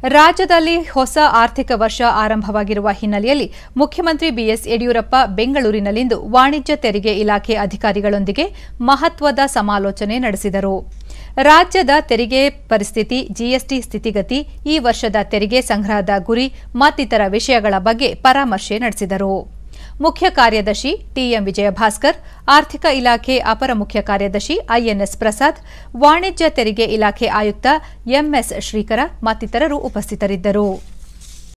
ರಾಜ್ಯದಲ್ಲಿ ಹೊಸ ಆರ್ಥಿಕ ವರ್ಷ ಆರಂಭವಾಗಿರುವ ಹಿನ್ನೆಲೆಯಲ್ಲಿ ಮುಖ್ಯಮಂತ್ರಿ ಬಿಎಸ್ ಯಡಿಯೂರಪ್ಪ ಬೆಂಗಳೂರಿನಲ್ಲಿಂದು ವಾಣಿಜ್ಯ ತೆರಿಗೆ ಇಲಾಖೆ ಅಧಿಕಾರಿಗಳೊಂದಿಗೆ ಮಹತ್ವದ ಸಮಾಲೋಚನೆ ನಡೆಸಿದರು ರಾಜ್ಯದ ತೆರಿಗೆ ಪರಿಸ್ಥಿತಿ ಜಿಎಸ್ಟಿ ಸ್ಥಿತಿಗತಿ ಈ ವರ್ಷದ ತೆರಿಗೆ ಸಂಗ್ರಹದ ಗುರಿ ಮತ್ತಿತರ ವಿಷಯಗಳ ಬಗ್ಗೆ ಪರಾಮರ್ಶೆ ನಡೆಸಿದರು ಮುಖ್ಯ ಕಾರ್ಯದರ್ಶಿ ಟಿಎಂ ವಿಜಯಭಾಸ್ಕರ್ ಆರ್ಥಿಕ ಇಲಾಖೆ ಅಪರ ಮುಖ್ಯ ಕಾರ್ಯದರ್ಶಿ ಐಎನ್ಎಸ್ ಪ್ರಸಾದ್ ವಾಣಿಜ್ಯ ತೆರಿಗೆ ಇಲಾಖೆ ಆಯುಕ್ತ ಎಂಎಸ್ ಶ್ರೀಕರ ಮತ್ತಿತರರು ಉಪಸ್ಥಿತರಿದ್ದರು